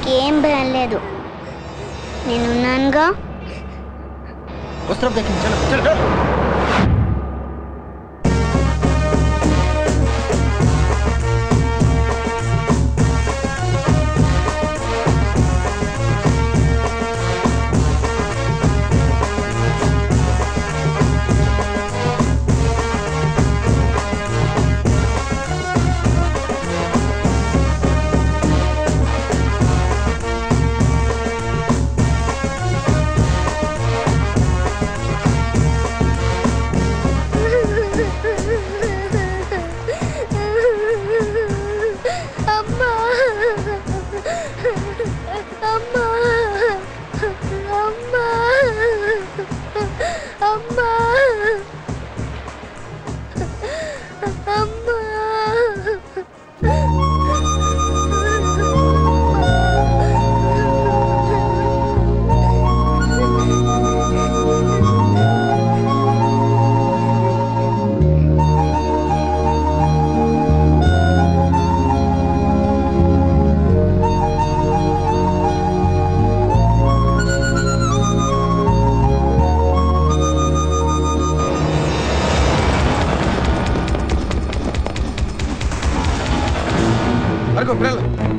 నీకేం భయం లేదు నేనున్నానుగా వస్త్రం దక్కింది చలో చలో అమ్మా అమ్మా అమ్మా అమ్మా అరకు పిల్లలు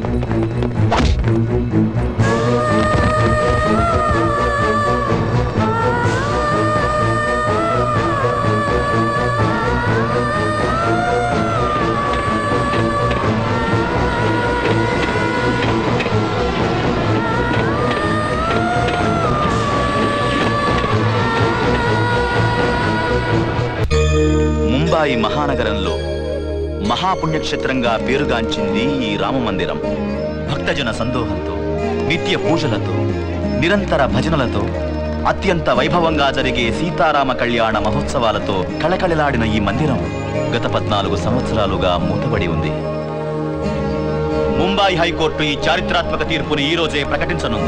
ముంబాయి మహానగరంలో మహాపుణ్యక్షేత్రంగా పేరుగాంచింది ఈ రామమందిరం భక్తజన సందోహంతో నిత్య పూజలతో నిరంతర భజనలతో అత్యంత వైభవంగా జరిగే సీతారామ కళ్యాణ మహోత్సవాలతో కళకళలాడిన ఈ మందిరం గత పద్నాలుగు సంవత్సరాలుగా మూతబడి ఉంది ముంబాయి హైకోర్టు ఈ చారిత్రాత్మక తీర్పుని ఈ రోజే ప్రకటించనుంది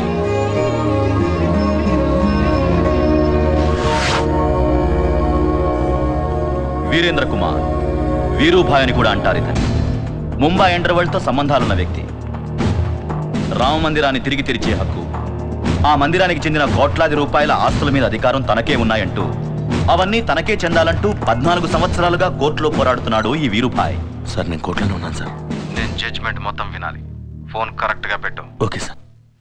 వీరేంద్ర కుమార్ వీరూభాయ్ అని కూడా అంటారు ఇతను ముంబై అండర్వరల్డ్తో సంబంధాలున్న వ్యక్తి రామ మందిరాన్ని తిరిగి తెరిచే హక్కు ఆ మందిరానికి చెందిన కోట్లాది రూపాయల ఆస్తుల మీద అధికారం తనకే ఉన్నాయంటూ అవన్నీ తనకే చెందాలంటూ పద్నాలుగు సంవత్సరాలుగా కోర్టులో పోరాడుతున్నాడు ఈ వీరుభాయ్ సార్ నేను కోర్టులోనే ఉన్నాను సార్ నేను జడ్జ్మెంట్ మొత్తం వినాలి ఫోన్ కరెక్ట్ గా పెట్టు ఓకే సార్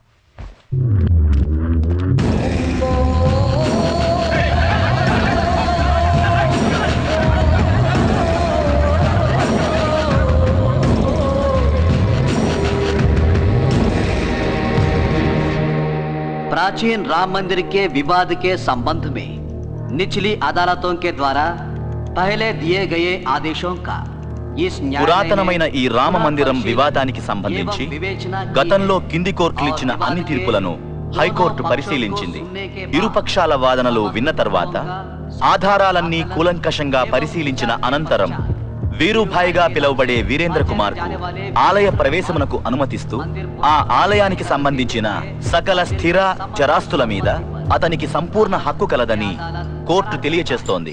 प्राचीन राम मंदिर के विवाद के संबंध में निचली अदालतों के द्वारा पहले दिए गए आदेशों का इस न्यायालय ने పురాతనమైన ఈ రామ మందిరం పునఃపరిశీలన వివాదానికి సంబంధించి एवं विवेचना की గతంలో है। కింది కోర్టులు ఇచ్చిన और అన్ని विवाद తీర్పులను के హైకోర్టు दोनों పరిశీలించింది पक्षों को सुनने के बाद ఇరుపక్షాల వాదనలు విన్న తర్వాత ఆధారాలన్నీ కూలంకషంగా పరిశీలించిన అనంతరం వీరుభాయిగా పిలువబడే వీరేంద్ర కుమార్ ఆలయ ప్రవేశమునకు అనుమతిస్తూ ఆ ఆలయానికి సంబంధించిన సకల స్థిర చరాస్తుల మీద అతనికి సంపూర్ణ హక్కు కలదని కోర్టు తెలియచేస్తోంది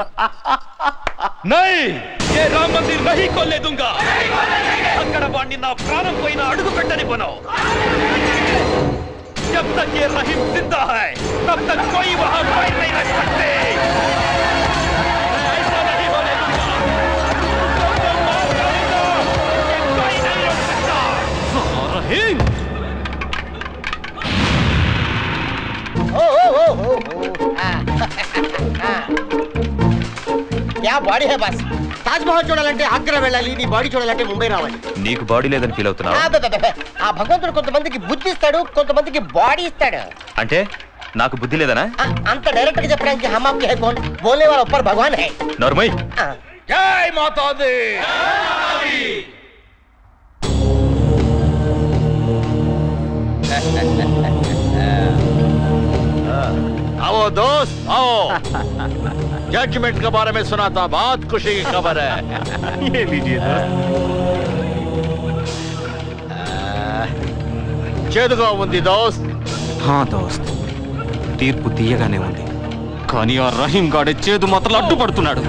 नहीं ये राम मंदिर नहीं खोलने दूंगा అక్కడ వాడిని నా ప్రాణం పోయిన అడుగు పెట్టని పను जब तक ये रहीम जिंदा है तब तक कोई वहां पैर नहीं रख सकते मैं ऐसा नहीं होने दूंगा तुमको मार डालूंगा, ये कोई नहीं रोक सकता रहीम ఓ ఓ ఓ ఓ ఓ ఆ. ఆ. యా బాడీ హే బస్ తాజ్ మహల్ చూడాలంటే ఆగ్రా వెళ్ళాలి నీ బాడీ చూడాలంటే ముంబై రావాలి నీకు బాడీ లేదని ఫీల్ అవుతున్నావు ఆ, బె, బె, బె. ఆ భగవంతుడు కొంతమందికి బుద్ధి ఇస్తాడు కొంతమందికి బాడీ ఇస్తాడు అంటే నాకు బుద్ధి లేదనా ఆ, అంత డైరెక్ట్ గా చెప్పడానికి హమ్ ఆప్కే హై కౌన్ బోల్నే వాలా ऊपर भगवान है నోర్మయ్ ఆ. जय माता दी आओ दोस्त आओ जजमेंट के बारे में सुना था बहुत खुशी की खबर है ये लीजिए చేదుగా ఉంది దోస్త్ హా దోస్త్ తీర్పు తీయగానే ఉంది కానీ ఆ రహీం గాడి చేదు మాత్రం అడ్డుపడుతున్నాడు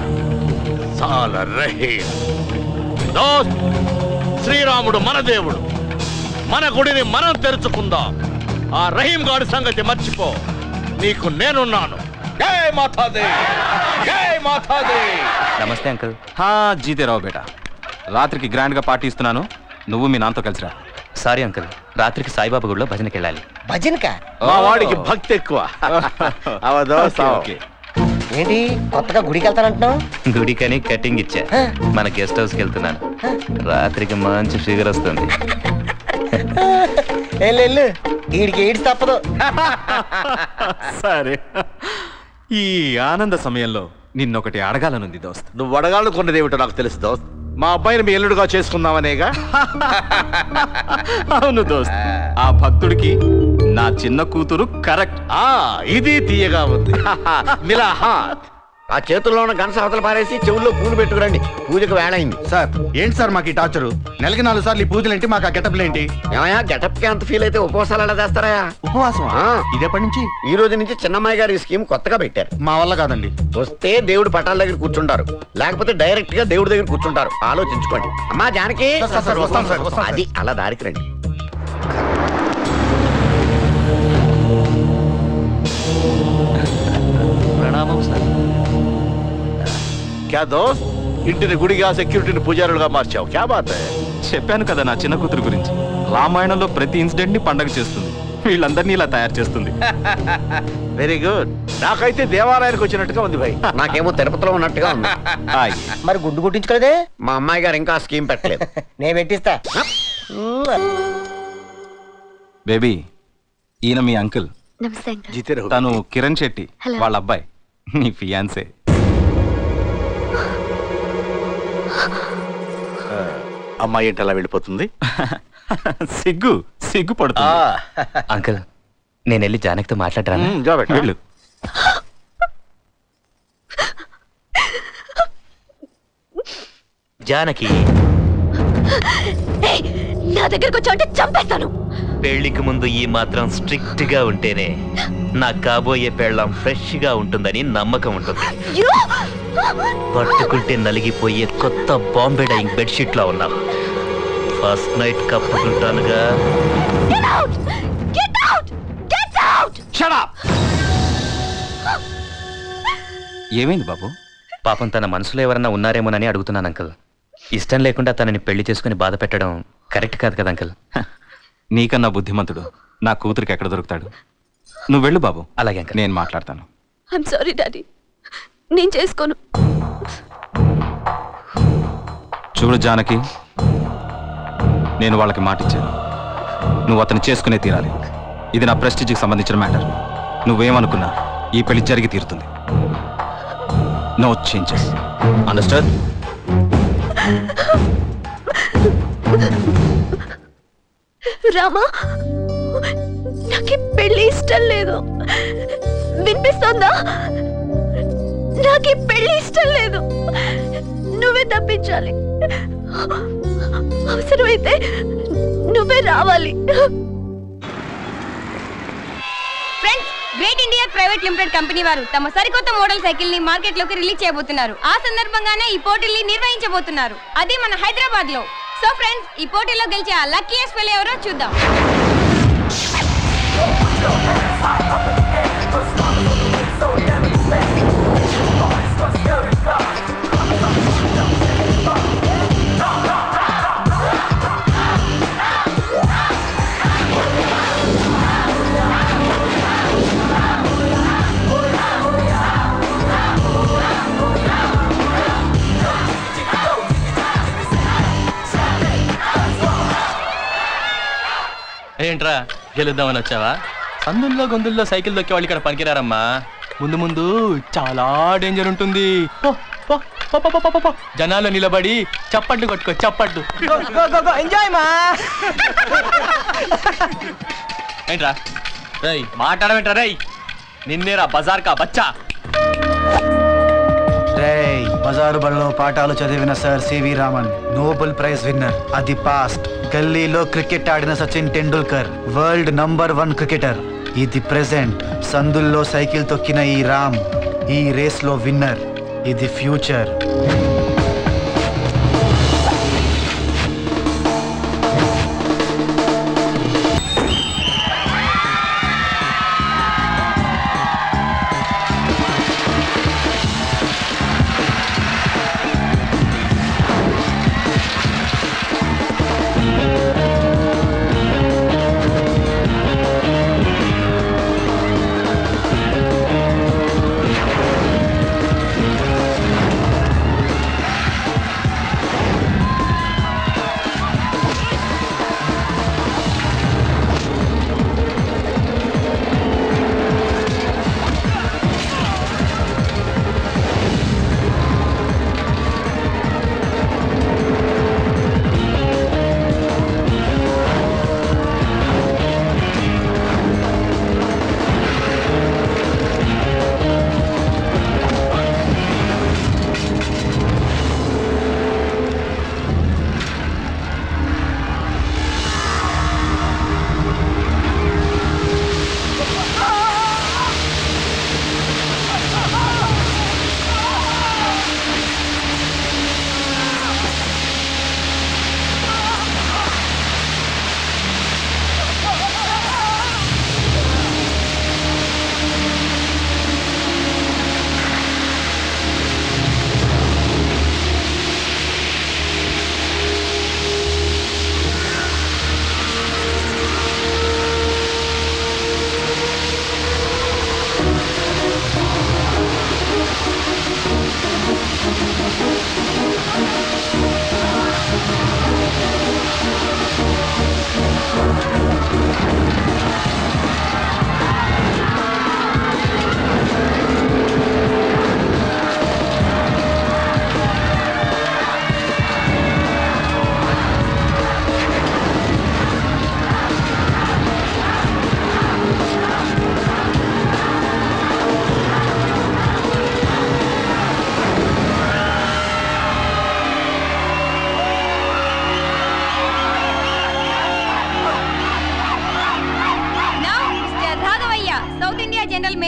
సాల రహీం దోస్త్ శ్రీరాముడు మన దేవుడు మన గుడిని మనం తెరుచుకుందాం ఆ రహీం గాడి సంగతి మర్చిపో నీకు నేనున్నాను జై మాతాది జై మాతాది నమస్తే అంకుల్ హా జీతేరావు బేటా రాత్రికి గ్రాండ్ గా పార్టీ ఇస్తున్నాను నువ్వు మీ నాన్నతో కలిసిరా సారీ అంకుల్ రాత్రికి సాయిబాబా గుడిలో భజనకి వెళ్ళాలి భజన్కా మా వాడికి భక్తి ఎక్కువ అవదో ఓకే, ఓకే. ఏంటి కొత్తగా గుడికి వెళ్తానంటున్నావు గుడికని కటింగ్ ఇచ్చా మన గెస్ట్ హౌస్కి వెళ్తున్నాను రాత్రికి మంచి ఫిగర్ వస్తుంది వెళ్ళు వెళ్ళు వీడికి ఏడ్స్ తప్పదు సరే ఈ ఆనంద సమయంలో నిన్నొకటి అడగాలనుంది దోస్త్ నువ్వు అడగాలనుకున్నది ఏమిటో నాకు తెలుసు దోస్త్ మా అబ్బాయిని మీ ఎల్లుడుగా చేసుకుందామనేగా అవును దోస్త్ ఆ భక్తుడికి నా చిన్న కూతురు కరెక్ట్ ఆ ఇది తీయగా ఉంది మిలాహాత్ ఆ చేతుల్లో ఉన్న గన్స్ అవతల పారేసి చెవుల్లో పూలు పెట్టుకురండి పూజకు వేళైంది సార్ ఏంటి సార్ మాకు ఈ టార్చరు నెలకి నాలుగు సార్లు ఈ పూజలు ఏంటి మాకు ఆ గెటప్లు ఏంటి ఏమయ్యా గెటప్ కి అంత ఫీల్ అయితే ఉపవాసాలు ఎలా చేస్తారా ఉపవాసం ఆ. ఇదేపటి నుంచి ఈ రోజు నుంచి చిన్నమ్మాయి గారు ఈ స్కీమ్ కొత్తగా పెట్టారు మా వల్ల కాదండి వస్తే దేవుడి పటాల దగ్గర కూర్చుంటారు లేకపోతే డైరెక్ట్ గా దేవుడి దగ్గర కూర్చుంటారు ఆలోచించుకోండి అమ్మా జానకి సార్, సార్, సార్, వస్తాం సార్, వస్తాం సార్. అది అలా దారికి రండి ప్రణామం సార్ క్యా దోస్త్ ఇంటిని గుడిగా సెక్యూరిటీని పూజారులుగా మార్చావు క్యా బాత్ హై? చెప్పాను కదా నా చిన్న కూతురు గురించి రామాయణంలో ప్రతి ఇన్సిడెంట్ ని పండగ చేస్తుంది వీళ్ళందరినీ ఇలా తయారు చేస్తుంది వెరీ గుడ్ నాకైతే దేవాలయానికి వచ్చినట్టుగా ఉంది భాయ్ నాకేమో తిరుపతిలో ఉన్నట్టుగా ఉంది హాయ్. మరి గుడ్డు కొట్టించుకోలేదే మా అమ్మాయి గారు ఇంకా స్కీమ్ పెట్టలేదు నేను పెట్టిస్తా బేబీ ఈయన మీ అంకుల్ నమస్తే అంకుల్ జీతే రహో. తను కిరణ్ శెట్టి Hello. వాళ్ళ అబ్బాయి నీ ఫియాన్సే అమ్మాయి ఏంటి అలా వెళ్ళిపోతుంది సిగ్గు సిగ్గు పడుతుంది అంకుల్ నేను వెళ్ళి జానకితో మాట్లాడరాను మ్మ్, జా బేటా. వెళ్ళు జానకి ఏయ్, నా దగ్గరకు వచ్చావంటే చంపేస్తాను పెళ్లికి ముందు ఈ మాత్రం స్ట్రిక్ట్ గా ఉంటేనే నా కాబోయే పెళ్ళం ఫ్రెష్ గా ఉంటుందని నమ్మకం ఉంటుంది యూ! పట్టుకుంటే నలిగిపోయే కొత్త బాంబే డైయింగ్ బెడ్షీట్ లా ఉన్నావు ఫస్ట్ నైట్ కప్పుకుంటానుగా Get out! Get out! Get out! ఏమైంది బాబు పాపం తన మనసులో ఎవరన్నా ఉన్నారేమోనని అడుగుతున్నాను అంకుల్ ఇష్టం లేకుండా తనని పెళ్లి చేసుకుని బాధ పెట్టడం కరెక్ట్ కాదు కదా అంకుల్ హ, నీకన్నా బుద్ధిమంతుడు నా కూతురికి ఎక్కడ దొరుకుతాడు నువ్వు వెళ్ళు బాబు అలాగే అంకుల్ నేను మాట్లాడతాను ఐమ్ సారీ డాడీ నేను చేసుకోను చూడు జానకి నేను వాళ్ళకి మాట ఇచ్చాను నువ్వు అతను చేసుకునే తీరాలి ఇది నా ప్రెస్టీజ్కి సంబంధించిన మ్యాటర్ నువ్వేమనుకున్నా ఈ పెళ్లి జరిగి తీరుతుంది నో చేంజెస్ అండర్స్టాండ్ రామా నాకు ఈ పెళ్లి ఇష్టం లేదు వినిపిస్తోందా నాకు ఈ పెళ్లి ఇష్టం లేదు నువ్వే తప్పించాలి అవసరమైతే నువ్వే రావాలి friends great India private limited company వారు తమ సరికొత్త మోడల్ సైకిల్ ని మార్కెట్ లోకి రిలీజ్ చేయబోతున్నారు ఆ సందర్భంగానే ఈ పోటీల్ని నిర్వహించబోతున్నారు అది మన హైదరాబాద్ లో సో ఫ్రెండ్స్ ఈ పోటీలో గెలిచే ఆ లక్కీయెస్ట్ ఫెల్ ఎవరో చూద్దాం ఏంట్రా గెలుద్దామని వచ్చావా సందుల్లో గొంతుల్లో సైకిల్ దొక్కే వాళ్ళు ఇక్కడ పనికిరారమ్మా ముందు ముందు చాలా డేంజర్ ఉంటుంది పో, పో, పో, పో, పో, పో, పో. జనాల్లో నిలబడి చప్పట్లు కొట్టుకో చప్పట్లు ఎంజాయ్ మా ఏంట్రా రై మాట్లాడమేంట్రా రై నిన్నేరా బజార్ కా బచ్చా రేయ్ బజారు బడిలో పాఠాలు చదివిన sir C V Raman Nobel prize winner అది పాస్ట్ గల్లీలో క్రికెట్ ఆడిన Sachin Tendulkar world number one cricketer ఇది ప్రెసెంట్ సందుల్లో సైకిల్ తొక్కిన ఈ రామ్ ఈ రేస్ లో విన్నర్ ఇది future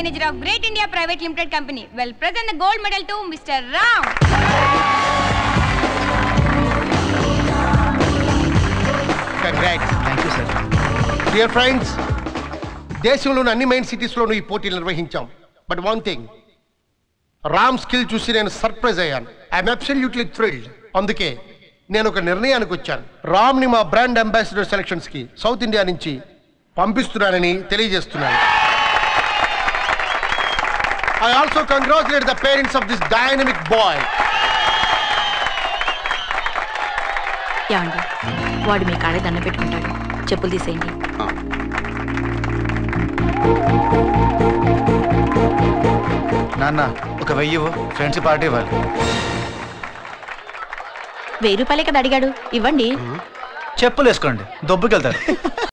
manager of great India private limited company well present the gold medal to mister Ram congrats thank you sir dear friends దేశంలోని అన్ని మెయిన్ సిటీస్లోనూ ఈ పోటీలు నిర్వహించాం but one thing Ram skill చూసి నేను సర్ప్రైజ్ అయ్యాను ఐఎమ్ అబ్సల్యూట్లీ థ్రిల్డ్ అందుకే నేను ఒక నిర్ణయానికి వచ్చాను రామ్ని మా బ్రాండ్ అంబాసిడర్ సెలక్షన్స్కి సౌత్ ఇండియా నుంచి పంపిస్తున్నానని తెలియజేస్తున్నాను I also congratulate the parents of this dynamic boy ఏమండి వాడు మీ కాళ్ళ దండ పెట్టుకుంటాడు చెప్పులు తీసేయండి నాన్న ఒక వెయ్యి ఇవ్వు. ఫ్రెండ్స్ పార్టీ ఇవ్వాలి వెయ్యి రూపాయలే కదా అడిగాడు ఇవ్వండి చెప్పులు వేసుకోండి దొబ్బుకెళ్తారు